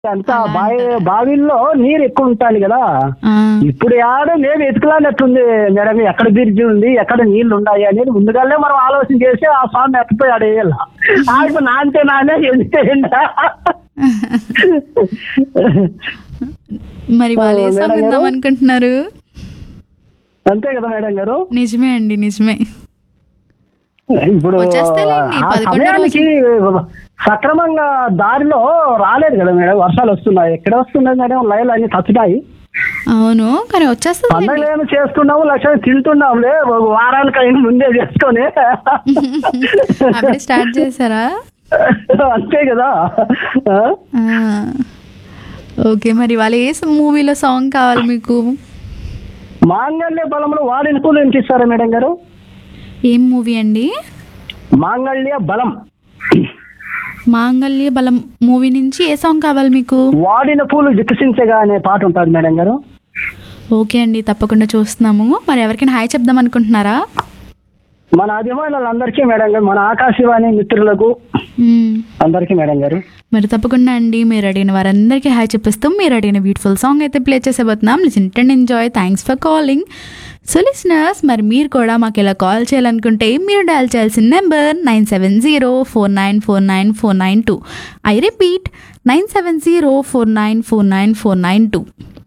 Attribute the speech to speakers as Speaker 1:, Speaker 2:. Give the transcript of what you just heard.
Speaker 1: అంతా
Speaker 2: అలా
Speaker 1: బావి
Speaker 2: అంటారా?
Speaker 1: బావిల్లో నీరు ఎక్కువ ఉంటుంది కదా
Speaker 2: ఆ,
Speaker 1: ఇప్పుడు ఆడ మేము ఎత్తుకులానట్టుంది మేడం ఎక్కడ బ్రిడ్జ్ ఉంది ఎక్కడ నీళ్లు ఉన్నాయి అనేది ముందుగానే మనం ఆలోచన చేసి ఆ స్వామి ఎత్తిపోయి ఆడ వేయాల ఇప్పుడు నాంతే నానే ఎందుకే
Speaker 2: మరి వాళ్ళు ఏ
Speaker 1: మేడం
Speaker 2: సాంగ్
Speaker 1: గారు?
Speaker 2: విందాం అనుకుంటున్నారు
Speaker 1: అంతే కదా మేడం గారు
Speaker 2: నిజమే అండి నిజమే
Speaker 1: ఇప్పుడు
Speaker 2: వచ్చేస్తాయిలేండి,
Speaker 1: ఆ
Speaker 2: పదకొండో
Speaker 1: సమయానికి సక్రమంగా దారిలో రాలేదు కదా మేడం వర్షాలు వస్తున్నాయి ఎక్కడ వస్తున్నాయి మేడం లైన్లు అన్ని తచ్చుతాయి
Speaker 2: అవును కానీ వచ్చేస్తుంది
Speaker 1: పండుగలు ఏమి చేస్తున్నాము లక్ష్యం తింటున్నాంలే ఒక వారానికి అయిన ముందే చేసుకొని
Speaker 2: అప్పుడే స్టార్ట్ చేశారా
Speaker 1: అంతే కదా ఆ?
Speaker 2: ఆ, ఓకే మరి వాళ్ళు ఏ మూవీలో సాంగ్ కావాలి మీకు
Speaker 1: మాంగళ్య బలంలో వాడిన పూలు వినిపిస్తారా మేడం గారు
Speaker 2: ఏం మూవీ అండి
Speaker 1: మాంగళ్య బలం
Speaker 2: మాంగళ్య బలం మూవీ నుంచి ఏ సాంగ్ కావాలి మీకు
Speaker 1: వాడిన పూలు వికసించగా అనే పాట ఉంటుంది మేడం గారు
Speaker 2: ఓకే అండి తప్పకుండా చూస్తున్నాము మరి ఎవరికైనా హాయ్ చెప్దాం అనుకుంటున్నారా
Speaker 1: మన అభిమానులందరికీ మేడం గారు మన ఆకాశవాణి మిత్రులకు
Speaker 2: మ్మ్.
Speaker 1: అందరికీ మేడం గారు
Speaker 2: మరి తప్పకుండా అండి మీరు అడిగిన వారందరికీ హాయ్ చెప్పిస్తూ మీరు అడిగిన బ్యూటిఫుల్ సాంగ్ అయితే ప్లే చేసేబోతున్నాం listen and enjoy thanks for calling so listeners మరి మీరు కూడా మాకు ఇలా కాల్ చేయాలనుకుంటే మీరు డయల్ చేయాల్సిన number nine seven zero four nine four nine four nine two I repeat nine seven zero four nine four nine four nine two